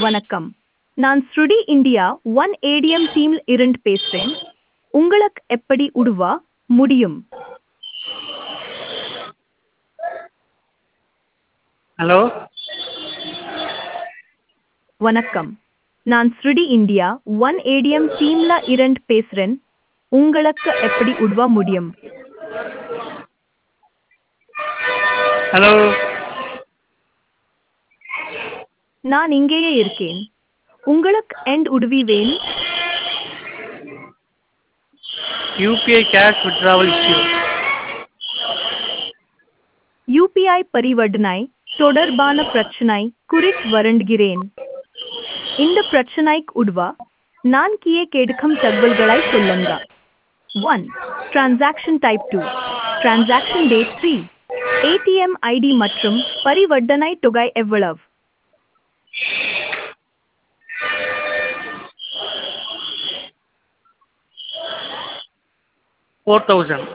வணக்கம் நான் ஸ்ருடி இந்தியா ஒன் ஏடிஎம் டீமில் இருந்து பேசுகிறேன் உங்களுக்கு எப்படி உதவ முடியும் ஹலோ வணக்கம் நான் ஸ்ருடி இந்தியா ஒன் ஏடிஎம் டீம்ல இருந்து பேசுகிறேன் உங்களுக்கு எப்படி உதவ முடியும் ஹலோ நான் இங்கேயே இருக்கேன் உங்களுக்கு எண்ட் உதவி வேணும் UPI cash withdrawal issue UPI பரிவர்த்தனை தொடர்பான பிரச்சனை குறித்து வருந்துகிறேன் இந்த பிரச்சனைக்கு உதவ நான் கீழே கேட்கும் தகவல்களை சொல்லுங்க one transaction type two transaction date three ATM ID மற்றும் பரிவர்த்தனை தொகை எவ்வளவு ஃபோர் தௌசண்ட்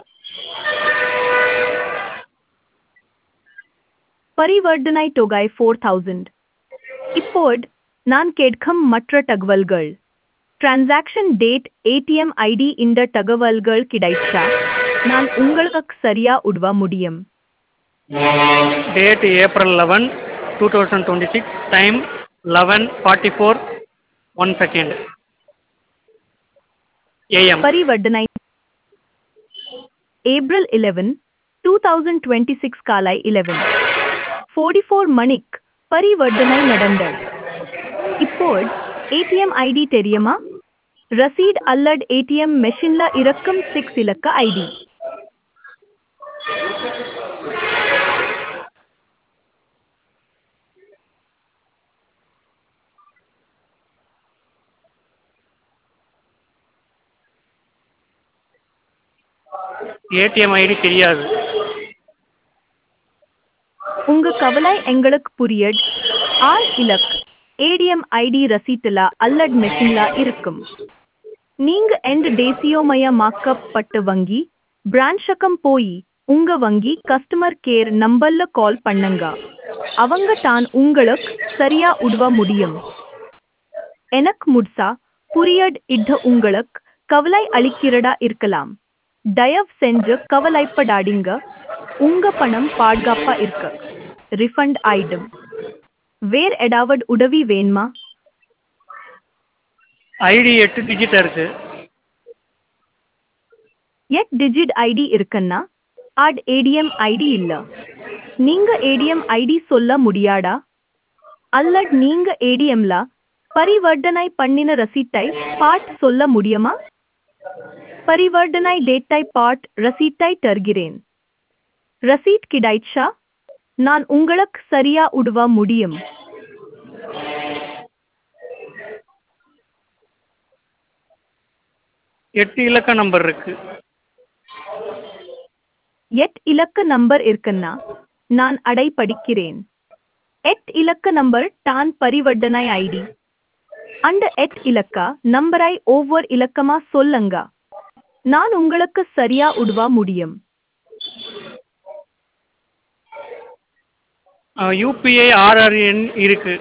பரிவர்த்தனை தொகை ஃபோர் தௌசண்ட் இப்போது நான் கேட்கும் மற்ற தகவல்கள் டிரான்சாக்ஷன் டேட் ஏடிஎம் ஐடி இந்த தகவல்கள் கிடைச்சா நான் உங்களுக்கு சரியா உதவ முடியும் date April eleven two thousand twenty six time eleven forty four one second AM பரிவர்த்தனை April eleven two thousand twenty six காலை இலெவன் ஃபோர்ட்டி ஃபோர் மணிக்கு பரிவர்த்தனை நடந்தது இப்போது ஏடிஎம் ஐடி தெரியுமா ரசீட் அல்லது ஏடிஎம் மெஷின்ல இருக்கும் சிக்ஸ் இலக்க ஐடி ஏடிஎம் ஐடி தெரியாது உங்க கவலை எங்களுக்கு புரியட் ஆர் இலக் ஏடிஎம் ஐடி ரசீட்டுல அல்லட் மெஷின்ல இருக்கும் நீங்க எந்த தேசியமயமாக்கப்பட்ட வங்கி பிரான்ச்சக்கம் போய் உங்க வங்கி கஸ்டமர் கேர் நம்பர்ல கால் பண்ணுங்க அவங்க தான் உங்களுக்கு சரியா உதவ முடியும் எனக்கு முட்சா புரியட் இட்ட உங்களுக்கு கவலை அளிக்கிறதா இருக்கலாம் தயவு செஞ்சு கவலைப்படாதீங்க உங்க பணம் பாதுகாப்பா இருக்கு ரிஃபண்ட் ஆயிடும் வேற ஏதாவது உதவி வேணுமா ஐடி எட்டு டிஜிட் இருக்கு எட் டிஜிட் ஐடி இருக்குன்னா அட் ஏடிஎம் ஐடி இல்ல நீங்க ஏடிஎம் ஐடி சொல்ல முடியாடா அல்லட் நீங்க ஏடிஎம்ல பரிவர்த்தனை பண்ணின ரசீட்டை பாட் சொல்ல முடியுமா பரிவர்த்தனை டேட்டை பாட் ரசீட்டை தருகிறேன் ரசீட் கிடைச்சா நான் உங்களுக்கு சரியா உதவ முடியும் எட்டு இலக்க நம்பர் இருக்கு எட் இலக்க நம்பர் இருக்குன்னா நான் அடை படிக்கிறேன் எட் இலக்க நம்பர் தான் பரிவர்த்தனை ஐடி அந்த எட் இலக்க நம்பரை ஒவ்வொரு இலக்கமா சொல்லுங்க நான் உங்களுக்கு சரியா உதவ முடியும் யூபிஐ ஆர்ஆர்என் இருக்கு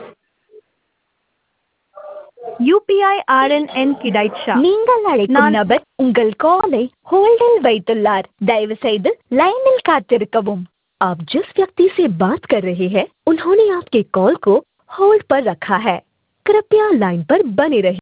யூபிஐ ஆர்என்என் கிடைச்சா நீங்கள் அழைக்கும் நான்- நபர் உங்கள் காலை ஹோல்டில் வைத்துள்ளார் தயவு செய்து लाइनिल காத்திருக்கவும் आप जिस व्यक्ति से बात कर रहे हैं उन्होंने आपके कॉल को होल्ड पर रखा है कृपया लाइन पर बने रहिए